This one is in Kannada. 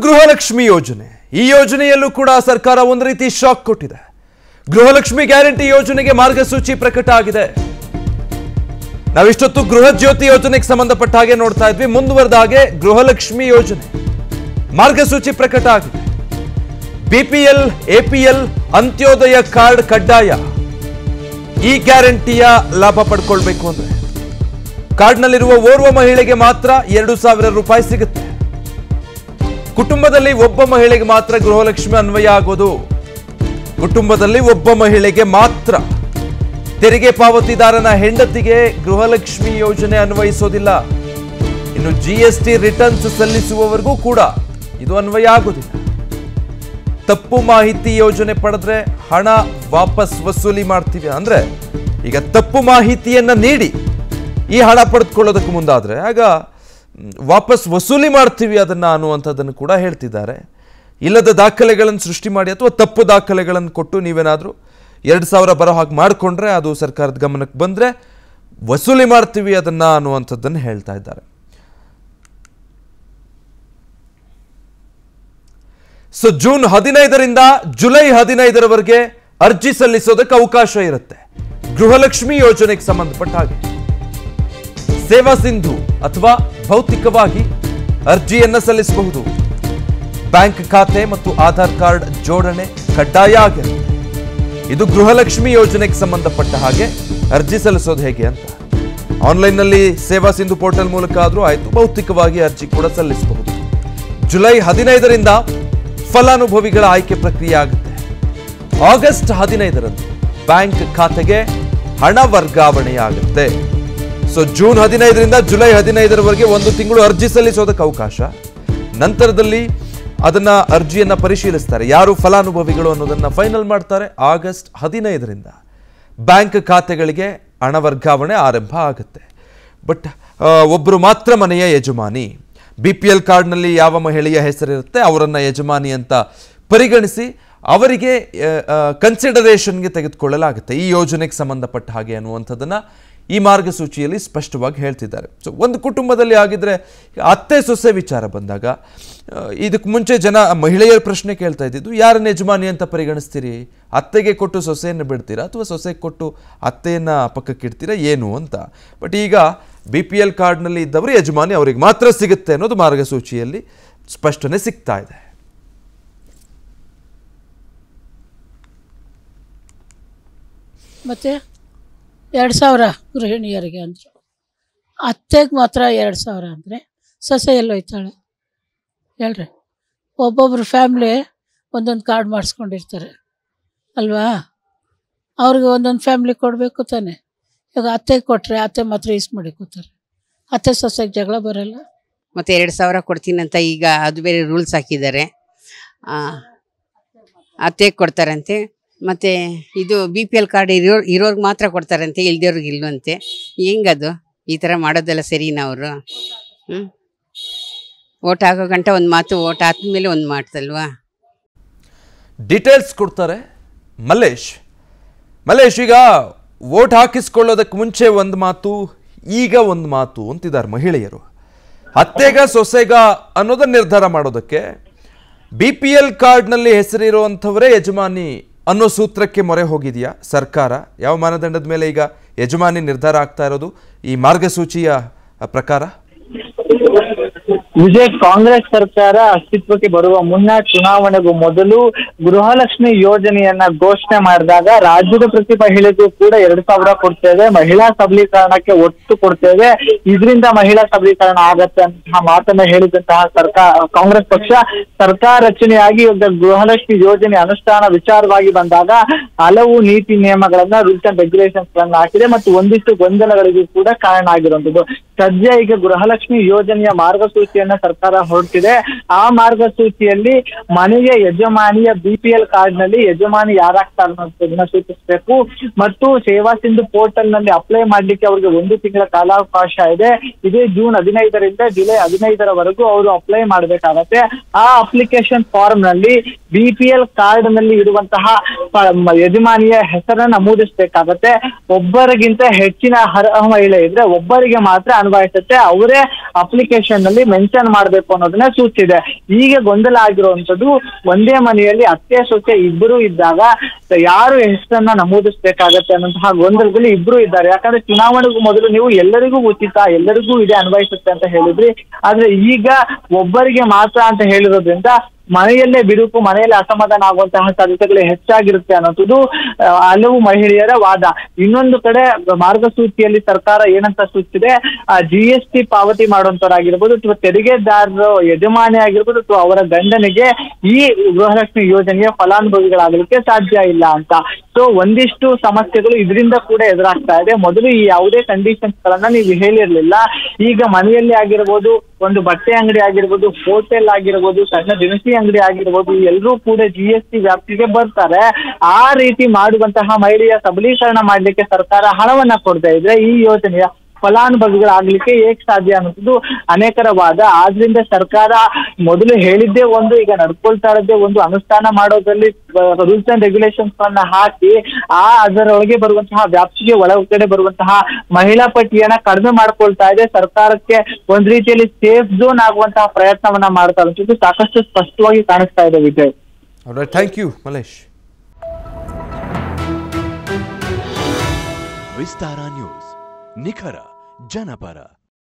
ಗೃಹಲಕ್ಷ್ಮಿ ಯೋಜನೆ ಈ ಯೋಜನೆಯಲ್ಲೂ ಕೂಡ ಸರ್ಕಾರ ಒಂದು ರೀತಿ ಶಾಕ್ ಕೊಟ್ಟಿದೆ ಗೃಹಲಕ್ಷ್ಮಿ ಗ್ಯಾರಂಟಿ ಯೋಜನೆಗೆ ಮಾರ್ಗಸೂಚಿ ಪ್ರಕಟ ಆಗಿದೆ ನಾವಿಷ್ಟೊತ್ತು ಗೃಹ ಜ್ಯೋತಿ ಯೋಜನೆಗೆ ಸಂಬಂಧಪಟ್ಟ ಹಾಗೆ ನೋಡ್ತಾ ಇದ್ವಿ ಮುಂದುವರೆದ ಹಾಗೆ ಗೃಹಲಕ್ಷ್ಮಿ ಯೋಜನೆ ಮಾರ್ಗಸೂಚಿ ಪ್ರಕಟ ಆಗಿದೆ ಬಿಪಿಎಲ್ ಎಪಿಎಲ್ ಅಂತ್ಯೋದಯ ಕಾರ್ಡ್ ಕಡ್ಡಾಯ ಈ ಗ್ಯಾರಂಟಿಯ ಲಾಭ ಪಡ್ಕೊಳ್ಬೇಕು ಅಂದ್ರೆ ಕಾರ್ಡ್ನಲ್ಲಿರುವ ಓರ್ವ ಮಹಿಳೆಗೆ ಮಾತ್ರ ಎರಡು ಸಾವಿರ ರೂಪಾಯಿ ಸಿಗುತ್ತೆ ಕುಟುಂಬದಲ್ಲಿ ಒಬ್ಬ ಮಹಿಳೆಗೆ ಮಾತ್ರ ಗೃಹಲಕ್ಷ್ಮಿ ಅನ್ವಯ ಆಗೋದು ಕುಟುಂಬದಲ್ಲಿ ಒಬ್ಬ ಮಹಿಳೆಗೆ ಮಾತ್ರ ತೆರಿಗೆ ಪಾವತಿದಾರನ ಹೆಂಡತಿಗೆ ಗೃಹಲಕ್ಷ್ಮಿ ಯೋಜನೆ ಅನ್ವಯಿಸೋದಿಲ್ಲ ಇನ್ನು ಜಿ ಎಸ್ ಟಿ ರಿಟರ್ನ್ಸ್ ಸಲ್ಲಿಸುವವರೆಗೂ ಕೂಡ ಇದು ಅನ್ವಯ ಆಗೋದಿಲ್ಲ ತಪ್ಪು ಮಾಹಿತಿ ಯೋಜನೆ ಪಡೆದ್ರೆ ಹಣ ವಾಪಸ್ ವಸೂಲಿ ಮಾಡ್ತೀವಿ ಅಂದ್ರೆ ಈಗ ತಪ್ಪು ಮಾಹಿತಿಯನ್ನ ನೀಡಿ ಈ ಹಣ ಪಡೆದುಕೊಳ್ಳೋದಕ್ಕೆ ಮುಂದಾದ್ರೆ ಆಗ ಮ್, ವಾಪಸ್ ವಸೂಲಿ ಮಾಡ್ತೀವಿ ಅದನ್ನ ಅನ್ನುವಂಥದ್ದನ್ನು ಕೂಡ ಹೇಳ್ತಿದ್ದಾರೆ ಇಲ್ಲದ ದಾಖಲೆಗಳನ್ನು ಸೃಷ್ಟಿ ಮಾಡಿ ಅಥವಾ ತಪ್ಪು ದಾಖಲೆಗಳನ್ನು ಕೊಟ್ಟು ನೀವೇನಾದರೂ ಎರಡು ಸಾವಿರ ಬರೋ ಹಾಗೆ ಮಾಡಿಕೊಂಡ್ರೆ ಅದು ಸರ್ಕಾರದ ಗಮನಕ್ಕೆ ಬಂದರೆ ವಸೂಲಿ ಮಾಡ್ತೀವಿ ಅದನ್ನ ಅನ್ನುವಂಥದ್ದನ್ನು ಹೇಳ್ತಾ ಇದ್ದಾರೆ ಸೊ ಜೂನ್ ಹದಿನೈದರಿಂದ ಜುಲೈ ಹದಿನೈದರವರೆಗೆ ಅರ್ಜಿ ಸಲ್ಲಿಸೋದಕ್ಕೆ ಅವಕಾಶ ಇರುತ್ತೆ ಗೃಹಲಕ್ಷ್ಮಿ ಯೋಜನೆಗೆ ಸಂಬಂಧಪಟ್ಟ ಹಾಗೆ ಸೇವಾ ಸಿಂಧು ಅಥವಾ ಭೌತಿಕವಾಗಿ ಅರ್ಜಿಯನ್ನ ಸಲ್ಲಿಸಬಹುದು ಬ್ಯಾಂಕ್ ಖಾತೆ ಮತ್ತು ಆಧಾರ್ ಕಾರ್ಡ್ ಜೋಡಣೆ ಕಡ್ಡಾಯ ಆಗಿರುತ್ತೆ ಇದು ಗೃಹಲಕ್ಷ್ಮಿ ಯೋಜನೆಗೆ ಸಂಬಂಧಪಟ್ಟ ಹಾಗೆ ಅರ್ಜಿ ಸಲ್ಲಿಸೋದು ಹೇಗೆ ಅಂತ ಆನ್ಲೈನ್ನಲ್ಲಿ ಸೇವಾ ಸಿಂಧು ಪೋರ್ಟಲ್ ಮೂಲಕ ಆದರೂ ಆಯಿತು ಭೌತಿಕವಾಗಿ ಅರ್ಜಿ ಕೂಡ ಸಲ್ಲಿಸಬಹುದು ಜುಲೈ ಹದಿನೈದರಿಂದ ಫಲಾನುಭವಿಗಳ ಆಯ್ಕೆ ಪ್ರಕ್ರಿಯೆ ಆಗುತ್ತೆ ಆಗಸ್ಟ್ ಹದಿನೈದರಂದು ಬ್ಯಾಂಕ್ ಖಾತೆಗೆ ಹಣ ವರ್ಗಾವಣೆಯಾಗುತ್ತೆ ಸೊ ಜೂನ್ ಹದಿನೈದರಿಂದ ಜುಲೈ ಹದಿನೈದರವರೆಗೆ ಒಂದು ತಿಂಗಳು ಅರ್ಜಿ ಸಲ್ಲಿಸೋದಕ್ಕೆ ಅವಕಾಶ ನಂತರದಲ್ಲಿ ಅದನ್ನ ಅರ್ಜಿಯನ್ನ ಪರಿಶೀಲಿಸ್ತಾರೆ ಯಾರು ಫಲಾನುಭವಿಗಳು ಅನ್ನೋದನ್ನ ಫೈನಲ್ ಮಾಡ್ತಾರೆ ಆಗಸ್ಟ್ ಹದಿನೈದರಿಂದ ಬ್ಯಾಂಕ್ ಖಾತೆಗಳಿಗೆ ಹಣ ವರ್ಗಾವಣೆ ಆರಂಭ ಆಗುತ್ತೆ ಬಟ್ ಒಬ್ಬರು ಮಾತ್ರ ಮನೆಯ ಯಜಮಾನಿ ಬಿ ಪಿ ಎಲ್ ಕಾರ್ಡ್ನಲ್ಲಿ ಯಾವ ಮಹಿಳೆಯ ಹೆಸರಿರುತ್ತೆ ಅವರನ್ನ ಯಜಮಾನಿ ಅಂತ ಪರಿಗಣಿಸಿ ಅವರಿಗೆ ಕನ್ಸಿಡರೇಷನ್ಗೆ ತೆಗೆದುಕೊಳ್ಳಲಾಗುತ್ತೆ ಈ ಯೋಜನೆಗೆ ಸಂಬಂಧಪಟ್ಟ ಹಾಗೆ ಅನ್ನುವಂಥದ್ದನ್ನ ಈ ಮಾರ್ಗಸೂಚಿಯಲ್ಲಿ ಸ್ಪಷ್ಟವಾಗಿ ಹೇಳ್ತಿದ್ದಾರೆ ಸೊ ಒಂದು ಕುಟುಂಬದಲ್ಲಿ ಆಗಿದ್ರೆ ಅತ್ತೆ ಸೊಸೆ ವಿಚಾರ ಬಂದಾಗ ಆ, ಇದಕ್ಕೆ ಮುಂಚೆ ಜನ ಮಹಿಳೆಯರ ಪ್ರಶ್ನೆ ಕೇಳ್ತಾ ಇದ್ದಿದ್ದು ಯಾರನ್ನ ಯಜಮಾನಿ ಅಂತ ಪರಿಗಣಿಸ್ತೀರಿ ಅತ್ತೆಗೆ ಕೊಟ್ಟು ಸೊಸೆಯನ್ನು ಬಿಡ್ತೀರಾ ಅಥವಾ ಸೊಸೆಗೆ ಕೊಟ್ಟು ಅತ್ತೆಯನ್ನ ಪಕ್ಕಕ್ಕೆ ಇಡ್ತೀರಾ ಏನು ಅಂತ ಬಟ್ ಈಗ ಬಿ ಪಿ ಎಲ್ ಕಾರ್ಡ್ನಲ್ಲಿ ಇದ್ದವರು ಯಜಮಾನಿ ಅವರಿಗೆ ಮಾತ್ರ ಸಿಗುತ್ತೆ ಅನ್ನೋದು ಮಾರ್ಗಸೂಚಿಯಲ್ಲಿ ಸ್ಪಷ್ಟನೆ ಸಿಗ್ತಾ ಇದೆ ಮತ್ತು ಎರಡು ಸಾವಿರ ಗೃಹಿಣಿಯರಿಗೆ ಅಂದರು ಅತ್ತೆಗೆ ಮಾತ್ರ ಎರಡು ಸಾವಿರ ಅಂದರೆ ಸೊಸೆ ಎಲ್ಲೋಯ್ತಾಳೆ ಹೇಳ್ರಿ ಒಬ್ಬೊಬ್ರು ಫ್ಯಾಮ್ಲಿ ಒಂದೊಂದು ಕಾರ್ಡ್ ಮಾಡಿಸ್ಕೊಂಡಿರ್ತಾರೆ ಅಲ್ವಾ ಅವ್ರಿಗೆ ಒಂದೊಂದು ಫ್ಯಾಮ್ಲಿ ಕೊಡಬೇಕು ತಾನೆ ಇವಾಗ ಅತ್ತೆಗೆ ಕೊಟ್ಟರೆ ಅತ್ತೆ ಮಾತ್ರ ಯೂಸ್ ಮಾಡಿಕೋತಾರೆ ಅತ್ತೆ ಸೊಸೆಗೆ ಜಗಳ ಬರಲ್ಲ ಮತ್ತೆ ಎರಡು ಸಾವಿರ ಕೊಡ್ತೀನಂತ ಈಗ ಅದು ಬೇರೆ ರೂಲ್ಸ್ ಹಾಕಿದ್ದಾರೆ ಆ, ಅತ್ತೆಗೆ ಕೊಡ್ತಾರಂತೆ ಮತ್ತೆ ಇದು ಬಿ ಪಿ ಎಲ್ ಕಾರ್ಡ್ ಇರೋ ಇರೋರ್ಗೆ ಮಾತ್ರ ಕೊಡ್ತಾರಂತೆ ಇಲ್ದಿರೋರ್ಗೆ ಇಲ್ವಂತೆ ಹೆಂಗದು ಈ ಥರ ಮಾಡೋದೆಲ್ಲ ಸರಿನಾ ಅವರು ಹ್ಞೂ ಓಟ್ ಹಾಕೋ ಗಂಟ ಒಂದು ಮಾತು ಓಟ್ ಆದ್ಮೇಲೆ ಒಂದು ಮಾತಲ್ವಾ ಡೀಟೇಲ್ಸ್ ಕೊಡ್ತಾರೆ ಮಲ್ಲೇಶ್ ಮಲ್ಲೇಶ್ ಈಗ ವೋಟ್ ಹಾಕಿಸ್ಕೊಳ್ಳೋದಕ್ಕೆ ಮುಂಚೆ ಒಂದು ಮಾತು ಈಗ ಒಂದು ಮಾತು ಅಂತಿದ್ದಾರೆ ಮಹಿಳೆಯರು ಅತ್ತೆಗ ಸೊಸೆಗ ಅನ್ನೋದನ್ನ ನಿರ್ಧಾರ ಮಾಡೋದಕ್ಕೆ ಬಿ ಪಿ ಎಲ್ ಕಾರ್ಡ್ನಲ್ಲಿ ಹೆಸರಿರುವಂಥವರೇ ಯಜಮಾನಿ ಅನ್ನೋ ಸೂತ್ರಕ್ಕೆ ಮೊರೆ ಹೋಗಿದೆಯಾ ಸರ್ಕಾರ ಯಾವ ಮಾನದಂಡದ ಮೇಲೆ ಈಗ ಯಜಮಾನಿ ನಿರ್ಧಾರ ಆಗ್ತಾ ಇರೋದು ಈ ಮಾರ್ಗಸೂಚಿಯ ಪ್ರಕಾರ ವಿಜಯ್ ಕಾಂಗ್ರೆಸ್ ಸರ್ಕಾರ ಅಸ್ತಿತ್ವಕ್ಕೆ ಬರುವ ಮುನ್ನ ಚುನಾವಣೆಗೂ ಮೊದಲು ಗೃಹಲಕ್ಷ್ಮಿ ಯೋಜನೆಯನ್ನ ಘೋಷಣೆ ಮಾಡಿದಾಗ ರಾಜ್ಯದ ಪ್ರತಿ ಮಹಿಳೆಗೂ ಕೂಡ ಎರಡು ಸಾವಿರ ಕೊಡ್ತೇವೆ ಮಹಿಳಾ ಸಬಲೀಕರಣಕ್ಕೆ ಒತ್ತು ಕೊಡ್ತೇವೆ ಇದರಿಂದ ಮಹಿಳಾ ಸಬಲೀಕರಣ ಆಗತ್ತೆ ಅಂತಹ ಮಾತನ್ನ ಹೇಳಿದಂತಹ ಸರ್ಕಾರ ಕಾಂಗ್ರೆಸ್ ಪಕ್ಷ ಸರ್ಕಾರ ರಚನೆಯಾಗಿ ಇವಾಗ ಗೃಹಲಕ್ಷ್ಮಿ ಯೋಜನೆ ಅನುಷ್ಠಾನ ವಿಚಾರವಾಗಿ ಬಂದಾಗ ಹಲವು ನೀತಿ ನಿಯಮಗಳನ್ನ ರೂಲ್ಸ್ ಅಂಡ್ ರೆಗ್ಯುಲೇಷನ್ಸ್ ಗಳನ್ನ ಹಾಕಿದೆ ಮತ್ತು ಒಂದಿಷ್ಟು ಗೊಂದಲಗಳಿಗೂ ಕೂಡ ಕಾರಣ ಆಗಿರುವಂತದ್ದು ಸದ್ಯ ಈಗ ಗೃಹಲಕ್ಷ್ಮಿ ಯೋಜನೆಯ ಮಾರ್ಗಸೂಚಿಯನ್ನ ಸರ್ಕಾರ ಹೊರಟಿದೆ ಆ ಮಾರ್ಗಸೂಚಿಯಲ್ಲಿ ಮನೆಯ ಯಜಮಾನಿಯ ಬಿ ಪಿ ಎಲ್ ಕಾರ್ಡ್ ನಲ್ಲಿ ಯಜಮಾನಿ ಯಾರಾಗ್ತಾರೆ ಅನ್ನೋದನ್ನ ಸೂಚಿಸಬೇಕು ಮತ್ತು ಸೇವಾ ಸಿಂಧು ಪೋರ್ಟಲ್ ನಲ್ಲಿ ಅಪ್ಲೈ ಮಾಡ್ಲಿಕ್ಕೆ ಅವರಿಗೆ ಒಂದು ತಿಂಗಳ ಕಾಲಾವಕಾಶ ಇದೆ ಇದೇ ಜೂನ್ ಹದಿನೈದರಿಂದ ಜುಲೈ ಹದಿನೈದರವರೆಗೂ ಅವರು ಅಪ್ಲೈ ಮಾಡಬೇಕಾಗತ್ತೆ ಆ ಅಪ್ಲಿಕೇಶನ್ ಫಾರ್ಮ್ ನಲ್ಲಿ ಬಿ ಪಿ ಎಲ್ ಕಾರ್ಡ್ ನಲ್ಲಿ ಇರುವಂತಹ ಪ- ಮ- ಯಜಮಾನಿಯ ಹೆಸರನ್ನ ನಮೂದಿಸಬೇಕಾಗತ್ತೆ ಒಬ್ಬರಿಗಿಂತ ಹೆಚ್ಚಿನ ಅರ್ಹ ಮಹಿಳೆ ಇದ್ರೆ ಒಬ್ಬರಿಗೆ ಮಾತ್ರ ಅನ್ವಯಿಸುತ್ತೆ ಅವರೇ ಅಪ್ಲಿಕೇಶನ್ ನಲ್ಲಿ ಮೆನ್ಷನ್ ಮೆನ್ಷನ್ ಮಾಡ್ಬೇಕು ಅನ್ನೋದನ್ನ ಸೂಚಿಸಿದೆ ಈಗ ಗೊಂದಲ ಆಗಿರುವಂತದ್ದು ಒಂದೇ ಮನೆಯಲ್ಲಿ ಅತ್ತೆ ಸೊಸೆ ಇಬ್ಬರು ಇದ್ದಾಗ ಯಾರು ಹೆಸರನ್ನ ನಮೂದಿಸ್ಬೇಕಾಗತ್ತೆ ಅನ್ನೋಂತಹ ಗೊಂದಲದಲ್ಲಿ ಇಬ್ರು ಇದ್ದಾರೆ ಯಾಕಂದ್ರೆ ಚುನಾವಣೆಗೂ ಮೊದಲು ನೀವು ಎಲ್ಲರಿಗೂ ಉಚಿತ ಎಲ್ಲರಿಗೂ ಇದೆ ಅನ್ವಯಿಸುತ್ತೆ ಅಂತ ಹೇಳಿದ್ರಿ ಆದ್ರೆ ಈಗ ಒಬ್ಬರಿಗೆ ಮಾತ್ರ ಅಂತ ಹೇಳಿರೋದ್ರಿಂದ ಮನೆಯಲ್ಲೇ ಬಿರುಕು ಮನೆಯಲ್ಲೇ ಅಸಮಾಧಾನ ಆಗುವಂತಹ ಸಾಧ್ಯತೆಗಳು ಹೆಚ್ಚಾಗಿರುತ್ತೆ ಅನ್ನೋದು ಆ, ಹಲವು ಮಹಿಳೆಯರ ವಾದ ಇನ್ನೊಂದು ಕಡೆ ಮಾರ್ಗಸೂಚಿಯಲ್ಲಿ ಸರ್ಕಾರ ಏನಂತ ಸೂಚಿಸಿದೆ ಜಿ ಎಸ್ ಟಿ ಪಾವತಿ ಮಾಡುವಂತವರಾಗಿರ್ಬೋದು ಅಥವಾ ತೆರಿಗೆದಾರರು ಯಜಮಾನಿ ಆಗಿರ್ಬೋದು ಅಥವಾ ಅವರ ಗಂಡನಿಗೆ ಈ ಗೃಹಲಕ್ಷ್ಮಿ ಯೋಜನೆಯ ಫಲಾನುಭವಿಗಳಾಗಲಿಕ್ಕೆ ಸಾಧ್ಯ ಇಲ್ಲ ಅಂತ ಸೊ ಒಂದಿಷ್ಟು ಸಮಸ್ಯೆಗಳು ಇದರಿಂದ ಕೂಡ ಎದುರಾಗ್ತಾ ಇದೆ ಮೊದಲು ಈ ಯಾವುದೇ ಕಂಡೀಷನ್ಸ್ ಗಳನ್ನ ನೀವು ಹೇಳಿರ್ಲಿಲ್ಲ ಈಗ ಮನೆಯಲ್ಲಿ ಆಗಿರ್ಬೋದು ಒಂದು ಬಟ್ಟೆ ಅಂಗಡಿ ಆಗಿರ್ಬೋದು ಹೋಟೆಲ್ ಆಗಿರ್ಬೋದು ಸಣ್ಣ ದಿನಸಿ ಅಂಗಡಿ ಆಗಿರ್ಬೋದು ಎಲ್ಲರೂ ಕೂಡ ಜಿ ಎಸ್ ಟಿ ವ್ಯಾಪ್ತಿಗೆ ಬರ್ತಾರೆ ಆ ರೀತಿ ಮಾಡುವಂತಹ ಮಹಿಳೆಯ ಸಬಲೀಕರಣ ಮಾಡ್ಲಿಕ್ಕೆ ಸರ್ಕಾರ ಹಣವನ್ನ ಕೊಡ್ತಾ ಇದ್ರೆ ಈ ಯೋಜನೆಯ ಫಲಾನುಭವಿಗಳಾಗ್ಲಿಕ್ಕೆ ಹೇಗ್ ಸಾಧ್ಯ ಅನ್ನೋದು ಅನೇಕರ ವಾದ ಆದ್ರಿಂದ ಸರ್ಕಾರ ಮೊದಲು ಹೇಳಿದ್ದೇ ಒಂದು ಈಗ ನಡ್ಕೊಳ್ತಾ ಇರೋದೇ ಒಂದು ಅನುಷ್ಠಾನ ಮಾಡೋದ್ರಲ್ಲಿ ರೂಲ್ಸ್ ಅಂಡ್ ರೆಗ್ಯುಲೇಷನ್ಸ್ ಗಳನ್ನ ಹಾಕಿ ಆ ಅದರೊಳಗೆ ಬರುವಂತಹ ವ್ಯಾಪ್ತಿಗೆ ಒಳಗಡೆ ಬರುವಂತಹ ಮಹಿಳಾ ಪಟ್ಟಿಯನ್ನ ಕಡಿಮೆ ಮಾಡ್ಕೊಳ್ತಾ ಇದೆ ಸರ್ಕಾರಕ್ಕೆ ಒಂದ್ ರೀತಿಯಲ್ಲಿ ಸೇಫ್ ಝೋನ್ ಆಗುವಂತಹ ಪ್ರಯತ್ನವನ್ನ ಮಾಡ್ತಾ ಇರೋದು ಸಾಕಷ್ಟು ಸ್ಪಷ್ಟವಾಗಿ ಕಾಣಿಸ್ತಾ ಇದೆ Vijay thank you Malesh Vistara news ನಿಖರ ಜನಪರ